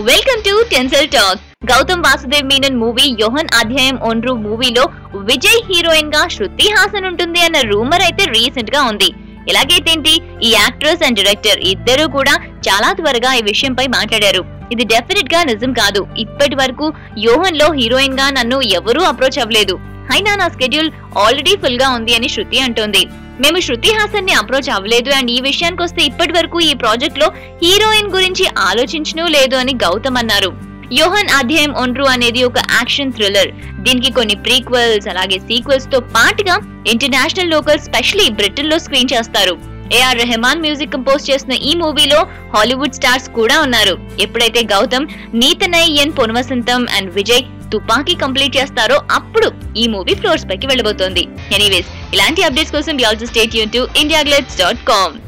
welcome to tinsel talk Gautham Vasudev Menon movie Yohan Adhyayam ఒండ్రు మూవీలో Vijay heroine గా శృతి హాసన్ ఉంటుంది అన్న రూమర్ అయితే రీసెంట్ గా ఉంది ఇలాగైతేంటి ఈ యాక్ట్రెస్ అండ్ డైరెక్టర్ ఇద్దరు కూడా చాలా త్వరగా ఈ విషయంపై మాట్లాడారు ఇది డెఫినెట్ గా నిజం కాదు ఇప్పటి వరకు యోహన్ లో హీరోయిన్ గా నన్ను ఎవరూ అప్రోచ్ అవ్వలేదు అయినా నా స్కెడ్యూల్ ఆల్రెడీ ఫుల్ గా ఉంది అని శృతి అంటోంది మేము శృతి హాసన్ ని అప్రోచ్ అవ్వలేదు అండ్ ఈ విషయానికి వస్తే ఇప్పటి వరకు ఈ ప్రాజెక్ట్ లో హీరోయిన్ గురించి ఆలోచించను లేదు అని గౌతమ్ అన్నారు యోహన్ అధ్యాయం ఒండ్రు అనేది ఒక యాక్షన్ థ్రిల్లర్ దీనికి కొన్ని ప్రీక్వెల్స్ అలాగే సీక్వెల్స్ తో పాటుగా ఇంటర్నేషనల్ లోకల్ స్పెషలీ బ్రిటన్ లో స్క్రీన్ చేస్తారు ఏఆర్ రెహమాన్ మ్యూజిక్ కంపోజ్ చేసిన ఈ మూవీలో హాలీవుడ్ స్టార్స్ కూడా ఉన్నారు ఎప్పుడైతే గౌతమ్ నీతనై ఎన్ పొనవసంతం అండ్ విజయ్ తుపాకీ కంప్లీట్ చేస్తారో అప్పుడు ఈ మూవీ ఫ్లోర్స్ పైకి వెళ్ళబోతోంది ఎనీవేస్ ఇలాంటి అప్డేట్స్ కోసం ఆల్సో స్టేట్ యూన్ టు ఇండియా డాట్ కామ్